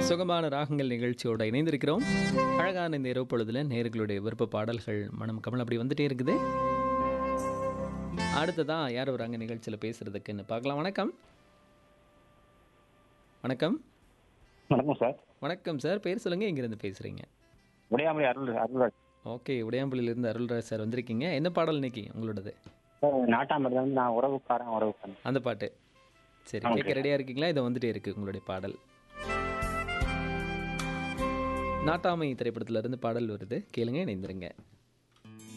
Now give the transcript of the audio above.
சுகமான ராகங்கள் நிகழ்ச்சியோட இணைந்திருக்கிறோம் அழகான இந்த இரவு பொழுதுல நேர்களுடைய விருப்ப பாடல்கள் மனம் கமல் அப்படி வந்துட்டே இருக்குது அடுத்ததான் யார் வராங்க நிகழ்ச்சியில் பேசுறதுக்குன்னு பார்க்கலாம் வணக்கம் வணக்கம் வணக்கம் சார் வணக்கம் சார் பேர் சொல்லுங்க எங்கிருந்து பேசுறீங்க உடையாமலை அருள் அருள்ராஜ் ஓகே உடையாம்பள்ளியிலிருந்து அருள்ராஜ் சார் வந்திருக்கீங்க என்ன பாடல் இன்னைக்கு உங்களோடது சார் நாட்டாமரில் வந்து நான் உறவுக்காரன் உறவுக்காரன் அந்த பாட்டு சரி ஆமாம் கேட்க ரெடியாக இருக்கீங்களா இதை வந்துட்டே இருக்கு உங்களுடைய பாடல் நாட்டாமை திரைப்படத்துல இருந்து பாடல் வருது கேளுங்க இணைந்திருங்க